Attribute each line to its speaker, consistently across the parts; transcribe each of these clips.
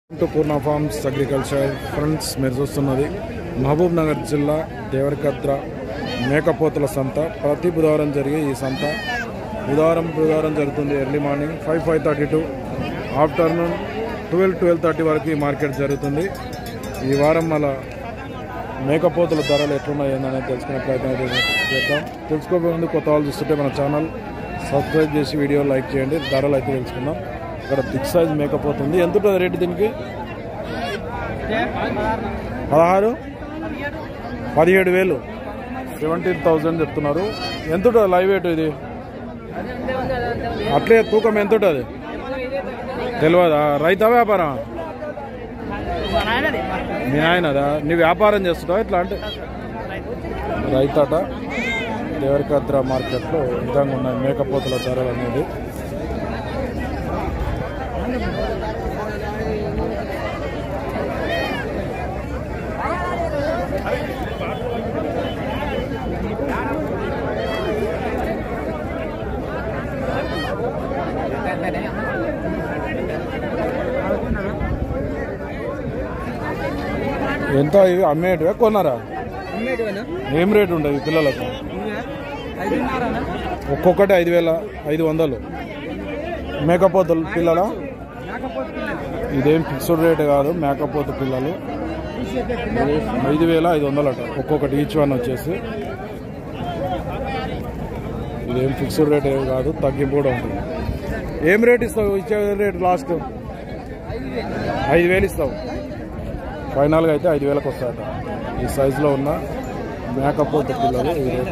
Speaker 1: To Purna farms agriculture friends మీరు చూస్తున్నది మహబూబ్ నగర్ జిల్లా దేవరకద్ర మేకపోతుల సంత ప్రతి బుధవారం జరిగే ఈ సంత బుధవారం బుధవారం జరుగుతుంది early morning five five thirty to afternoon twelve twelve thirty వరకు ఈ మార్కెట్ జరుగుతుంది ఈ వారం మళ్ళా మేకపోతుల ధరలు ఎట్లున్నాయి ఏందనేది తెలుసుకునే ప్రయత్నం అయితే చేద్దాం తెలుసుకోబోయే ముందు కొత్త వాళ్ళు చూస్తుంటే మన ఛానల్ సబ్స్క్రైబ్ చేసి వీడియో లైక్ చేయండి ధరలు అయితే తెలుసుకుందాం ఇక్కడ బిగ్ సైజ్ మేకపోతుంది ఎంత ఉంటుంది రేటు దీనికి పదహారు పదిహేడు వేలు సెవెంటీన్ థౌజండ్ చెప్తున్నారు ఎంత ఉంటుంది లైవ్ వెయిట్ ఇది అట్లే తూకం ఎంత ఉంటుంది తెలియదా రైతా వ్యాపారం మీ ఆయనదా నీ వ్యాపారం చేస్తుంటావా ఇట్లా అంటే రైతాట దేవరికద్ర మార్కెట్లో ఈ విధంగా ఉన్నాయి మేకపోతుల ధరలు అనేది ఎంత ఇవి అమ్మేటివే కొన్నారా ఏం రేటు ఉంటుంది ఈ పిల్లలకు ఒక్కొక్కటి ఐదు వేల ఐదు వందలు మేకపోతులు పిల్లల ఇదేం ఫిక్స్డ్ రేట్ కాదు మేకపోతు పిల్లలు ఐదు వేల ఐదు వందలు అట ఒక్కొక్కటి ఈచ్ వన్ వచ్చేసి ఇదేం ఫిక్స్డ్ రేట్ ఏం కాదు తగ్గింపు కూడా ఉంటుంది ఏం రేట్ ఇస్తావు ఇచ్చే రేట్ లాస్ట్ ఐదు వేలు ఇస్తావు ఫైనల్గా అయితే ఐదు వేలకు వస్తాయట ఈ సైజులో ఉన్న మేకపోతు పిల్లలు ఈ రేట్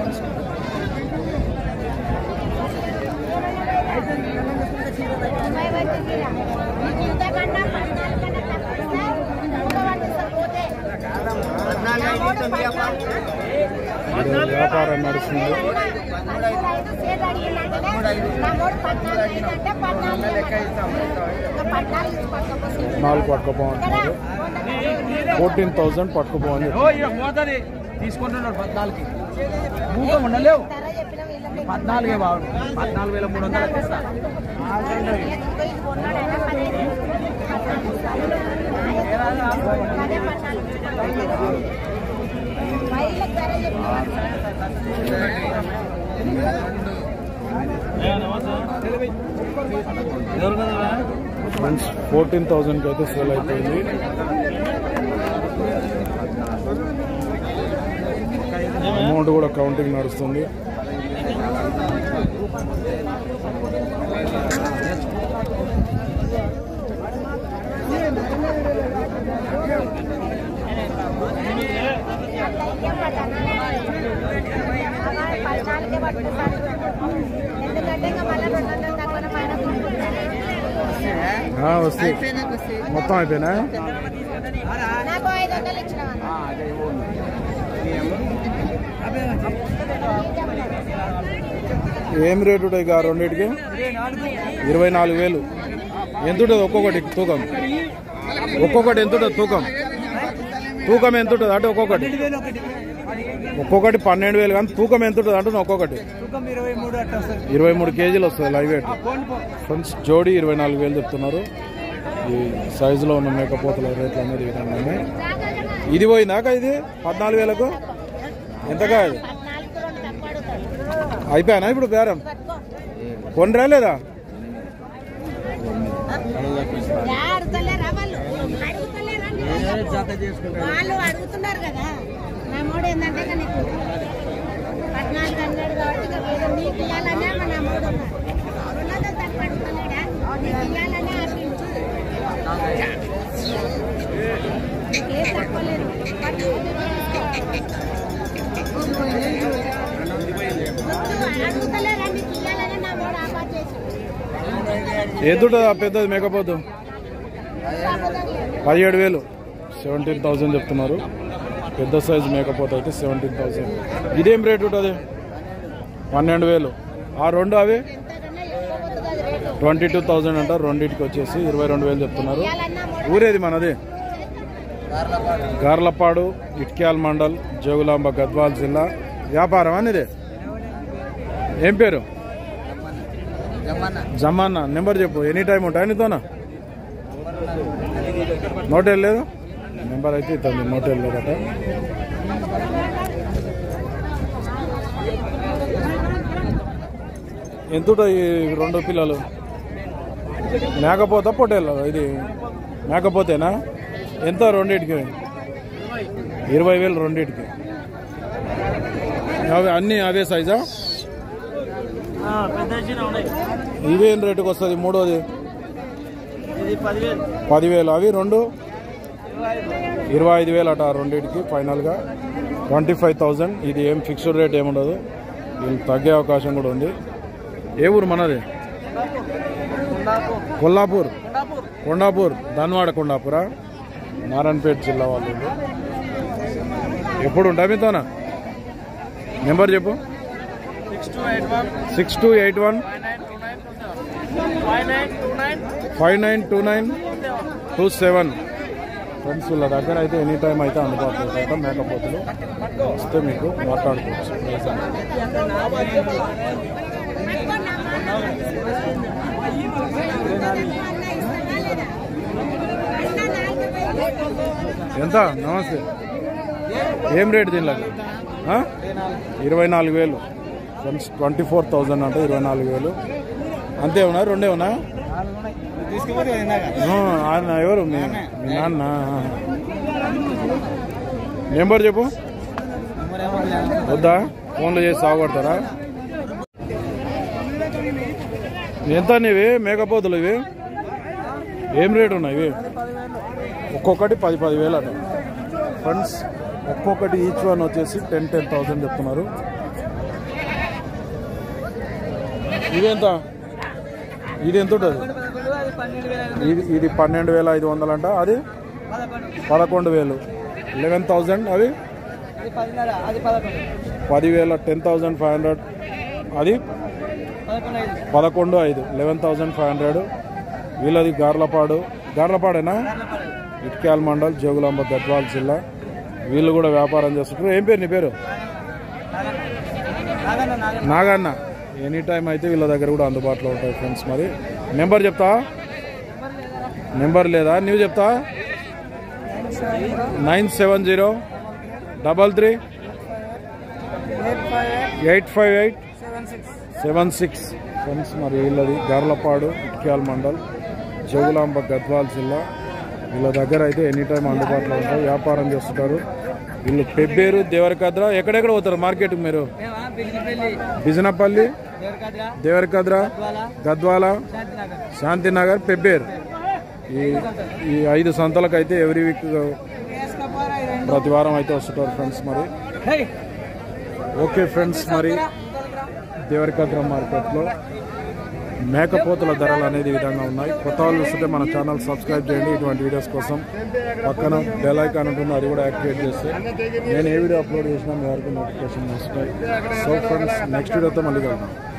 Speaker 1: ఈరోజు వ్యాపారం నడుస్తుంది నాలుగు పట్టుకుపోమంటున్నారు ఫోర్టీన్ థౌజండ్ పట్టుకుపోమని చెప్పి
Speaker 2: తీసుకుంటున్నాడు పద్నాలుగుకి మూడు ఉండలేవు పద్నాలుగే బాగుండు పద్నాలుగు వేల మూడు వందలు ఇస్తా
Speaker 1: ఫ్రెండ్స్ ఫోర్టీన్ థౌజండ్కి అయితే సేల్ అయిపోయింది అమౌంట్ కూడా కౌంటింగ్ నడుస్తుంది
Speaker 3: ఎందుకంటే ఇంకా మళ్ళీ రెండు వందలు తక్కువ పైన
Speaker 1: ఆ, వస్తాయి మొత్తం అయిపోయినా
Speaker 3: నాకు ఐదు వందలు ఇచ్చిన
Speaker 1: ఏం రేటు ఉంటాయి ఇక రెండింటికి ఇరవై నాలుగు వేలు ఎంత ఉంటుంది ఒక్కొక్కటి తూకం ఒక్కొక్కటి ఎంత ఉంటుంది తూకం తూకం ఎంత ఉంటుంది అంటే ఒక్కొక్కటి ఒక్కొక్కటి పన్నెండు వేలు కానీ తూకం ఎంత ఉంటుంది అంటే ఒక్కొక్కటి
Speaker 2: తూకం ఇరవై మూడు అట్లా వస్తుంది
Speaker 1: ఇరవై మూడు కేజీలు వస్తుంది లైవ్ వెయిట్
Speaker 2: పోండి పో
Speaker 1: ఫ్రెండ్స్ జోడీ ఇరవై నాలుగు వేలు చెప్తున్నారు ఈ సైజులో ఉన్న మేకపోతుల రేట్లు అనేది ఈ విధంగా ఉన్నాయి ఇది పోయిందాక ఇది పద్నాలుగు వేలకు ఎంతగా ఇది
Speaker 3: పద్నాలుగు రెండు తక్కువ అడుగుతాడు
Speaker 1: అయిపోయానా ఇప్పుడు బేరం కొనరా లేదా
Speaker 3: అడుగుతలేరా వాళ్ళు అడుగుతలేరా అని
Speaker 2: జత చేసుకుంటాడు
Speaker 3: వాళ్ళు అడుగుతున్నారు కదా నా మూడు ఏంటంటే ఇక నీకు పద్నాలుగు అన్నాడు కాబట్టి ఇక వేరే నీకు ఇవ్వాలనే మా నా మూడు ఉన్నాడు రెండు వందలు తక్కువ అడుగుతున్నాడా నీకు ఇవ్వాలనే ఆపించు నీకేం తక్కువ లేదు అడుగుతలేరా నీకు ఇవ్వాలనే నా మూడు ఆపా చేసి
Speaker 1: ఎంత ఉంటుంది ఆ పెద్దది మేకపోతు పదిహేడు వేలు సెవెంటీన్ థౌసండ్ చెప్తున్నారు పెద్ద సైజు మేకపోతే అయితే సెవెంటీన్ థౌసండ్ ఇదేం రేట్ ఉంటుంది పన్నెండు వేలు ఆ రెండు అవి
Speaker 3: ఎంతకన్నా ఎక్కువ పోతుంది అది రేటు
Speaker 1: ట్వంటీ టూ థౌసండ్ అంట రెండింటికి వచ్చేసి ఇరవై రెండు వేలు చెప్తున్నారు
Speaker 3: ఇవ్వాలన్నా మూడు
Speaker 1: ఊరేది మనది గార్లపాడు ఇట్క్యాల్ మండల్ జోగులాంబ గద్వాల్ జిల్లా వ్యాపారం అనేది ఏం పేరు
Speaker 2: జమ్మన్న
Speaker 1: జమానా నెంబర్ చెప్పు ఎనీ టైం ఉంటాయి నీతోనా నోట్ వెళ్ళలేదు నెంబర్ అయితే ఇస్తుంది నోట్ వెళ్ళలేదట ఎంత ఉంటాయి ఈ రెండు పిల్లలు మేకపోతా పొట్టేళ్ళ ఇది మేకపోతేనా ఎంత రెండింటికి ఇరవై వేలు రెండింటికి అవి అన్నీ అవే సైజా
Speaker 2: పెద్ద చిన్న ఉన్నాయి
Speaker 1: ఇవేం రేటుకి వస్తుంది మూడోది
Speaker 2: ఇది పదివేలు
Speaker 1: పదివేలు అవి రెండు ఇరవై ఐదు వేలు అట రెండింటికి ఫైనల్గా ట్వంటీ ఫైవ్ థౌజండ్ ఇది ఏం ఫిక్స్డ్ రేట్ ఏముండదు వీళ్ళు తగ్గే అవకాశం కూడా ఉంది ఏ ఊరు మనది కొల్లాపూర్ కొండాపూర్ ధన్వాడ కొండాపురా నారాయణపేట జిల్లా వాళ్ళు వీళ్ళు. ఎప్పుడు ఉంటా మీతోనా నెంబర్ చెప్పు
Speaker 2: six two eight one
Speaker 1: six two eight one
Speaker 2: five nine two nine
Speaker 1: five nine two nine two seven friends వీళ్ళ దగ్గర అయితే ఎనీ టైం అయితే అందుబాటులో ఉంటాయి మేకపోతులు వస్తే మీకు మాట్లాడుకోవచ్చు ఎంత నమస్తే ఏం రేట్ దీనిలోకి ఆ? ఇరవై నాలుగు వేలు ఫ్రెండ్స్ ట్వంటీ ఫోర్ థౌజండ్ అంటే ఇరవై నాలుగు వేలు అంతే ఉన్నా రెండే ఉన్నా
Speaker 2: తీసుకుపోతే ఇందాక
Speaker 1: ఆ, ఆయన ఎవరు మీ మీ నాన్న నెంబర్ చెప్పు వద్దా ఫోన్లో చేసి సాగుపడతారా ఎంత ఇవి మేకపోతులు ఇవి ఏం రేట్ ఉన్నాయి ఇవి ఒక్కొక్కటి పది పది వేలు అట ఫ్రెండ్స్ ఒక్కొక్కటి ఈచ్ వన్ వచ్చేసి టెన్ టెన్ థౌసండ్ చెప్తున్నారు ఇది ఎంత ఇది ఎంత ఉంటుంది ఇది ఇది పన్నెండు వేల ఐదు వందలు అంట అది పదకొండు వేలు లెవెన్ థౌజండ్ అవి
Speaker 2: అది పదిన్నర అది పదకొండు
Speaker 1: పదివేల టెన్ థౌజండ్ ఫైవ్ హండ్రెడ్ అది
Speaker 2: పదకొండు ఐదు
Speaker 1: పదకొండు ఐదు లెవెన్ థౌజండ్ ఫైవ్ హండ్రెడ్ వీళ్ళది గార్లపాడు గార్లపాడేనా ఇట్క్యాల్ మండల్ జోగులాంబ గద్వాల్ జిల్లా వీళ్ళు కూడా వ్యాపారం చేస్తుంటారు ఏం పేరు నీ పేరు
Speaker 2: నాగన్న నాగన్న
Speaker 1: నాగన్న ఎనీ టైం అయితే వీళ్ళ దగ్గర కూడా అందుబాటులో ఉంటాయి ఫ్రెండ్స్ మరి నెంబర్ చెప్తా నెంబర్ లేదా నువ్వు చెప్తా nine seven zero double three eight five eight
Speaker 2: seven six
Speaker 1: seven six friends మరి వీళ్ళది గార్లపాడు ఇట్క్యాల్ మండల్ జోగులాంబ గద్వాల్ జిల్లా వీళ్ళ దగ్గర అయితే ఎనీ టైం అందుబాటులో ఉంటాయి వ్యాపారం చేస్తుంటారు వీళ్ళు పెబ్బేరు దేవరకద్ర ఎక్కడెక్కడ పోతారు మార్కెట్ మీరు
Speaker 2: మేమా బిల్లిపల్లి
Speaker 1: బిజినపల్లి
Speaker 2: దేవరకాద్ర
Speaker 1: దేవరకద్ర
Speaker 2: గద్వాల
Speaker 1: గద్వాల
Speaker 2: శాంతినగర్
Speaker 1: శాంతినగర్ పెబ్బేర్ ఈ ఈ ఐదు సంతలకు అయితే ఎవ్రీ వీక్ ప్రతి వారం అయితే వస్తుంటారు ఫ్రెండ్స్ మరి ఓకే ఫ్రెండ్స్ మరి దేవరకద్ర మార్కెట్లో మేకపోతుల ధరలు అనేది ఈ విధంగా ఉన్నాయి కొత్త వాళ్ళు చూస్తుంటే మన ఛానల్ సబ్స్క్రైబ్ చేయండి ఇటువంటి వీడియోస్ కోసం పక్కన బెల్ ఐకాన్ ఉంటుంది అది కూడా యాక్టివేట్ చేస్తే నేను ఏ వీడియో అప్లోడ్ చేసినా మీ వరకు నోటిఫికేషన్ వస్తాయి సో ఫ్రెండ్స్ నెక్స్ట్ వీడియోతో మళ్ళీ కలుద్దాం